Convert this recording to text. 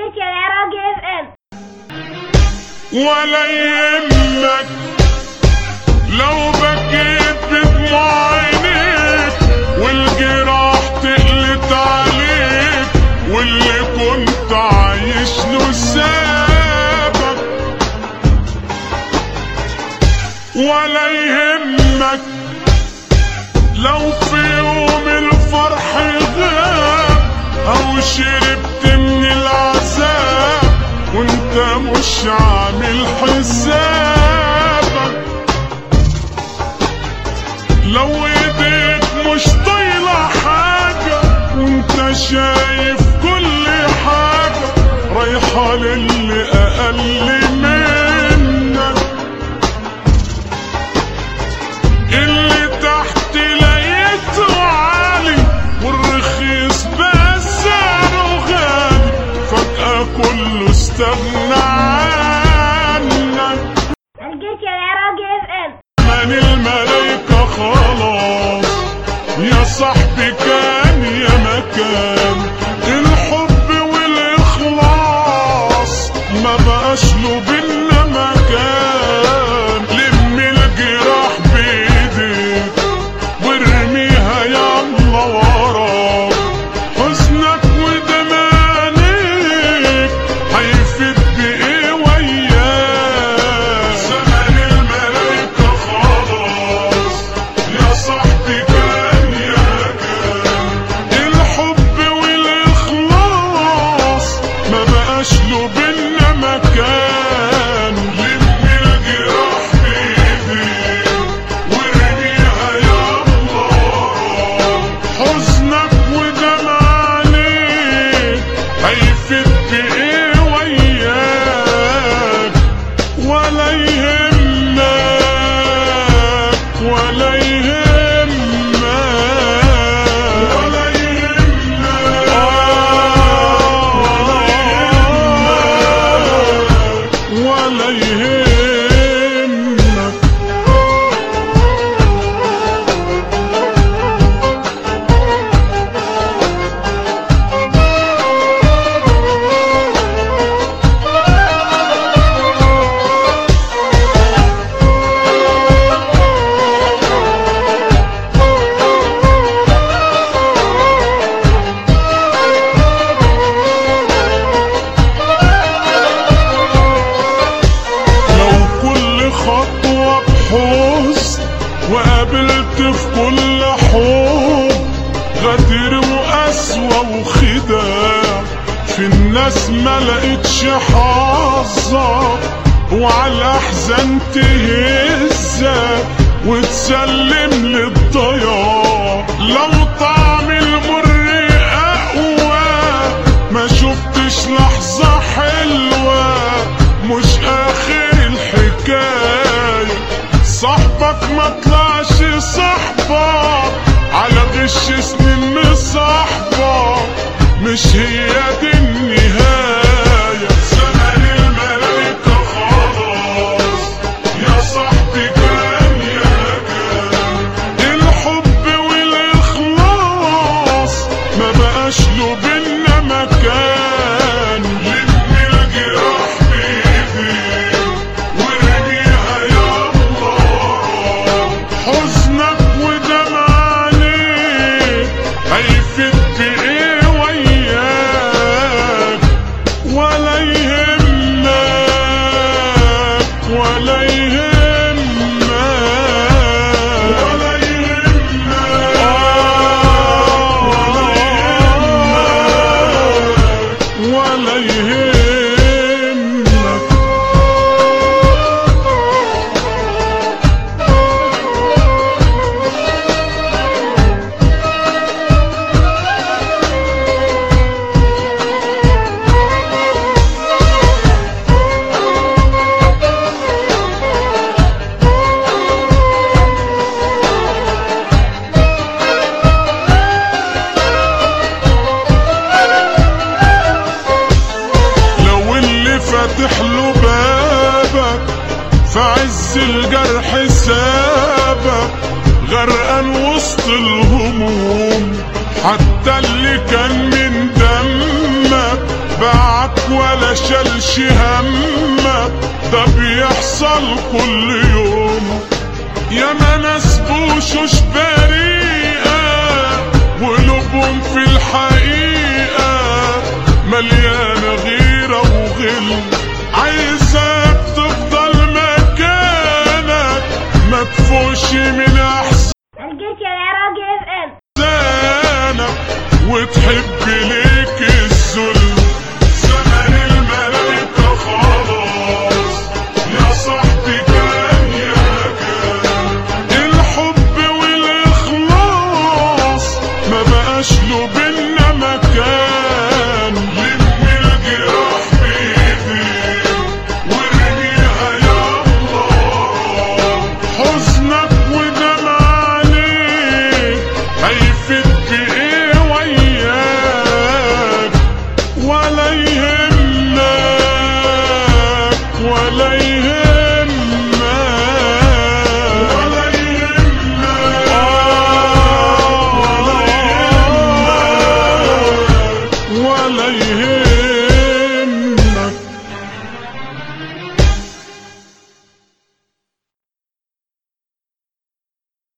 الجيت يا العراق اف ام ولا يهمك لو بكيت بدموع عينيك والجراح تقلت عليك واللي كنت عايش له سابك ولا يهمك لو في يوم الفرح غاب او شربت من العذاب وانت مش عامل حسابك لو ايديك مش طايلة حاجة وانت شايف كل حاجة رايحة للي اقل منك اللي تحت لقيته عالي والرخيص بقى سعره غالي فجأة كله استغنى عنك الجيت يا العراق اف ام من الملايكة خلاص يا صاحبي كان يا مكان الحب والإخلاص ما بقاش له بينا مكان لم الجراح بإيديك وارميها يلا وراك حزنك ودمانك هيفيد بإيه وياك زمن الملايكة خلاص يا صاحبي كان يا كان الحب والإخلاص ما بقاش له بينا مكان لم الجراح بإيديك وارميها يلا وراك حزنك ودمعانيك هيفيد بإيه وياك ولا يهمك ولا يهمك ولا يهمك ولا يهمك لو كل خطوة بحزن وقابلت في كل حب غدر وقسوة وخداع في الناس ما لقيتش حظك وعلى الأحزان تهزك وتسلم للضياع لو طعم المر أقوى ما شفتش لحظة حلوة مش آخر الحكاية صاحبك ما طلعش صاحبك على غش سنين مصاحبك مش هي دي النهاية زمن الملايكة خلاص يا صاحبي كان يا كان الحب والإخلاص ما بقاش له بينا مكان لم الجراح بإيديك وارميها يلا وراك حزنك ودمعانيك هيفيد بإيه وياك ولا يهمك ولا يهمك ولا يهمك ولا يهمك ولا يهمك لو اللي فاتح له بابك في عز الجرح سابك غرقان وسط الهموم حتى اللي كان من دمك باعك ولا شالش همك ده بيحصل كل يوم يا ما ناس بوشوش بريئة وقلوبهم في الحقيقة مليانة غيرة وغل عايزك تفضل مكانك ما تفوش من أحسن الجيش يا راجل اف ام لسانك وتحب